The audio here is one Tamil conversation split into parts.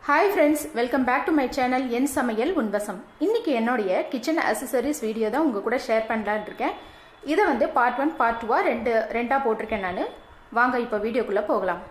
hi friends welcome back to my channel என் சமையல் உன்வசம் இன்னைக்கு என்னுடைய கிச்சன் அசசரிஸ் வீடியோ தான் உங்கள் கூட ஷேர் பண்ணலான்னு இருக்கேன் இதை வந்து பார்ட் ஒன் பார்ட் டூவாக ரெண்டு ரெண்டாக போட்டிருக்கேன் நான் வாங்க இப்போ வீடியோக்குள்ளே போகலாம்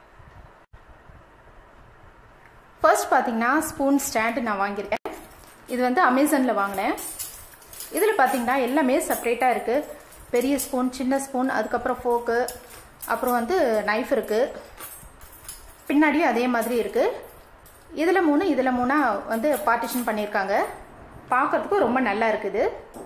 ஃபர்ஸ்ட் பார்த்தீங்கன்னா ஸ்பூன் ஸ்டாண்டு நான் வாங்கியிருக்கேன் இது வந்து அமேசானில் வாங்கினேன் இதில் பார்த்தீங்கன்னா எல்லாமே செப்ரேட்டாக இருக்குது பெரிய ஸ்பூன் சின்ன ஸ்பூன் அதுக்கப்புறம் ஃபோக்கு அப்புறம் வந்து நைஃப் இருக்குது பின்னாடியும் அதே மாதிரி இருக்குது இதில் மூணு இதில் மூணாக வந்து பார்ட்டிஷன் பண்ணியிருக்காங்க பார்க்குறதுக்கும் ரொம்ப நல்லா இருக்குது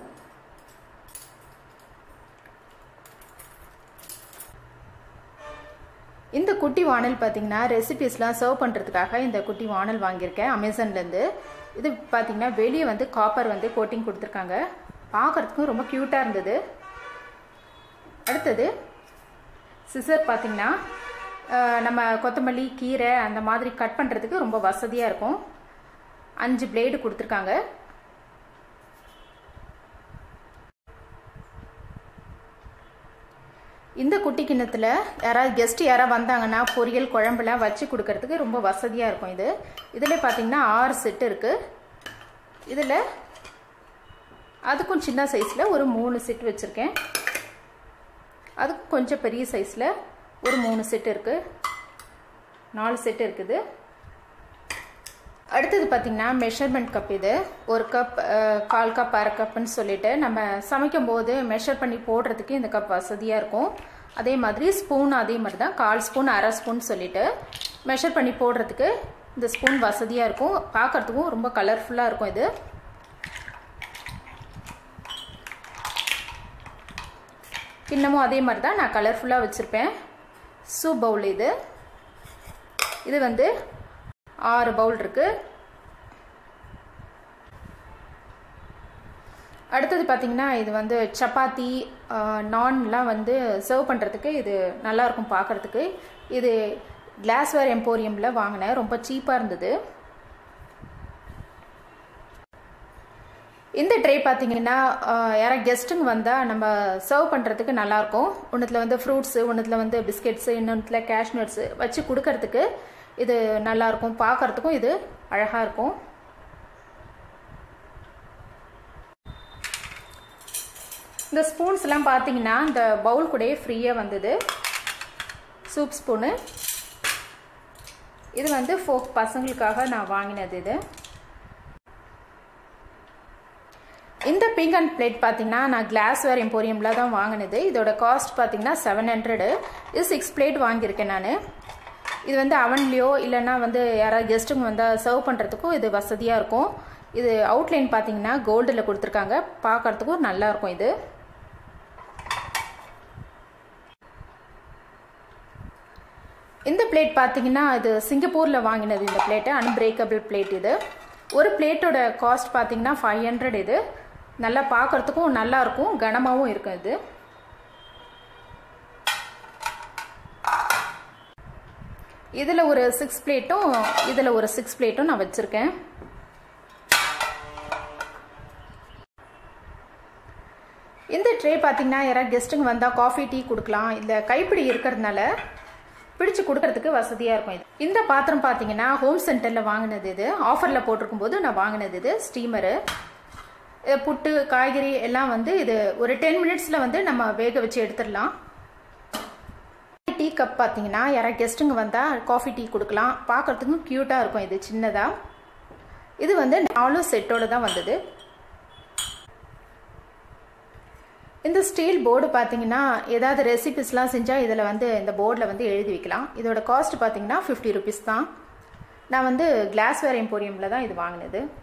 இந்த குட்டி வானல் பார்த்தீங்கன்னா ரெசிபிஸ்லாம் சர்வ் பண்ணுறதுக்காக இந்த குட்டி வானல் வாங்கியிருக்கேன் அமேசான்லேருந்து இது பார்த்தீங்கன்னா வெளியே வந்து காப்பர் வந்து கோட்டிங் கொடுத்துருக்காங்க பார்க்குறதுக்கும் ரொம்ப க்யூட்டாக இருந்தது அடுத்தது சிசர் பார்த்தீங்கன்னா நம்ம கொத்தமல்லி கீரை அந்த மாதிரி கட் பண்ணுறதுக்கு ரொம்ப வசதியாக இருக்கும் அஞ்சு பிளேடு கொடுத்துருக்காங்க இந்த குட்டி கிண்ணத்தில் யாராவது கெஸ்ட் யாராவது வந்தாங்கன்னா பொரியல் குழம்புலாம் வச்சு கொடுக்கறதுக்கு ரொம்ப வசதியாக இருக்கும் இது இதில் பார்த்தீங்கன்னா ஆறு செட்டு இருக்குது இதில் அதுக்கும் சின்ன சைஸில் ஒரு மூணு செட் வச்சுருக்கேன் அதுக்கும் கொஞ்சம் பெரிய சைஸில் ஒரு மூணு செட் இருக்குது நாலு செட் இருக்குது அடுத்தது பார்த்திங்கன்னா மெஷர்மெண்ட் கப் இது ஒரு கப் கால் கப் அரை கப்புன்னு சொல்லிட்டு நம்ம சமைக்கும் போது மெஷர் பண்ணி போடுறதுக்கு இந்த கப் வசதியாக இருக்கும் அதே மாதிரி ஸ்பூன் அதே மாதிரி தான் கால் ஸ்பூன் அரை ஸ்பூன் சொல்லிட்டு மெஷர் பண்ணி போடுறதுக்கு இந்த ஸ்பூன் வசதியாக இருக்கும் பார்க்குறதுக்கும் ரொம்ப கலர்ஃபுல்லாக இருக்கும் இது கிண்ணமும் அதே மாதிரி தான் நான் கலர்ஃபுல்லாக வச்சுருப்பேன் சூப் பவுல் இது இது வந்து ஆறு பவுல் இருக்குது அடுத்தது பார்த்திங்கன்னா இது வந்து சப்பாத்தி நான்லாம் வந்து சர்வ் பண்ணுறதுக்கு இது நல்லாயிருக்கும் பார்க்குறதுக்கு இது கிளாஸ்வேர் எம்போரியமில் வாங்கினேன் ரொம்ப சீப்பாக இருந்தது இந்த ட்ரே பார்த்தீங்கன்னா யாராவது கெஸ்ட்டுங்க வந்தால் நம்ம சர்வ் பண்ணுறதுக்கு நல்லாயிருக்கும் ஒன்றுத்தில் வந்து ஃப்ரூட்ஸு ஒன்றுத்தில் வந்து பிஸ்கெட்ஸு இன்னொன்றுத்தில் கேஷ்நட்ஸு வச்சு கொடுக்கறதுக்கு இது நல்லாயிருக்கும் பார்க்குறதுக்கும் இது அழகாக இருக்கும் இந்த ஸ்பூன்ஸ்லாம் பார்த்தீங்கன்னா இந்த பவுல் கூடயே ஃப்ரீயாக வந்தது சூப் ஸ்பூனு இது வந்து ஃபோக் பசங்களுக்காக நான் வாங்கினது இது இந்த பிங்க் அண்ட் பிளேட் பார்த்தீங்கன்னா நான் கிளாஸ்வேர் எம்போரியமில் தான் வாங்கினது இதோட காஸ்ட் பார்த்தீங்கன்னா செவன் ஹண்ட்ரடு இது சிக்ஸ் பிளேட் வாங்கியிருக்கேன் நான் இது வந்து அவன்லேயோ இல்லைன்னா வந்து யாராவது கெஸ்ட்டுங்க வந்தால் சர்வ் பண்ணுறதுக்கும் இது வசதியாக இருக்கும் இது அவுட்லைன் பார்த்தீங்கன்னா கோல்டில் கொடுத்துருக்காங்க பார்க்குறதுக்கும் நல்லாயிருக்கும் இது இந்த பிளேட் பார்த்தீங்கன்னா இது சிங்கப்பூரில் வாங்கினது இந்த பிளேட்டு அன்பிரேக்கபிள் பிளேட் இது ஒரு பிளேட்டோட காஸ்ட் பார்த்தீங்கன்னா ஃபைவ் ஹண்ட்ரட் இது நல்லா பார்க்குறதுக்கும் நல்லாயிருக்கும் கனமாகவும் இருக்கும் இது இதில் ஒரு சிக்ஸ் பிளேட்டும் இதில் ஒரு சிக்ஸ் பிளேட்டும் நான் வச்சுருக்கேன் இந்த ட்ரே பார்த்தீங்கன்னா யாராவது கெஸ்ட்டுங்க வந்தால் காஃபி டீ கொடுக்கலாம் இல்லை கைப்பிடி இருக்கிறதுனால பிடிச்சு கொடுக்கறதுக்கு வசதியாக இருக்கும் இது இந்த பாத்திரம் பார்த்தீங்கன்னா ஹோம் சென்டரில் வாங்கினது இது ஆஃபரில் போட்டிருக்கும் போது நான் வாங்கினது இது ஸ்டீமரு புட்டு காய்கறி எல்லாம் வந்து இது ஒரு டென் மினிட்ஸில் வந்து நம்ம வேக வச்சு எடுத்துடலாம் டீ கப் பார்த்தீங்கன்னா யாராவது கெஸ்ட்டுங்க வந்தால் காஃபி டீ கொடுக்கலாம் பார்க்குறதுக்கும் க்யூட்டாக இருக்கும் இது சின்னதாக இது வந்து நாலும் செட்டோடு தான் வந்தது இந்த ஸ்டீல் போர்டு பார்த்தீங்கன்னா ஏதாவது ரெசிபிஸ்லாம் செஞ்சால் இதில் வந்து இந்த போர்டில் வந்து எழுதி வைக்கலாம் இதோட காஸ்ட் பார்த்தீங்கன்னா ஃபிஃப்டி ருபீஸ் தான் நான் வந்து கிளாஸ்வேர் எம்போரியமில் தான் இது வாங்கினது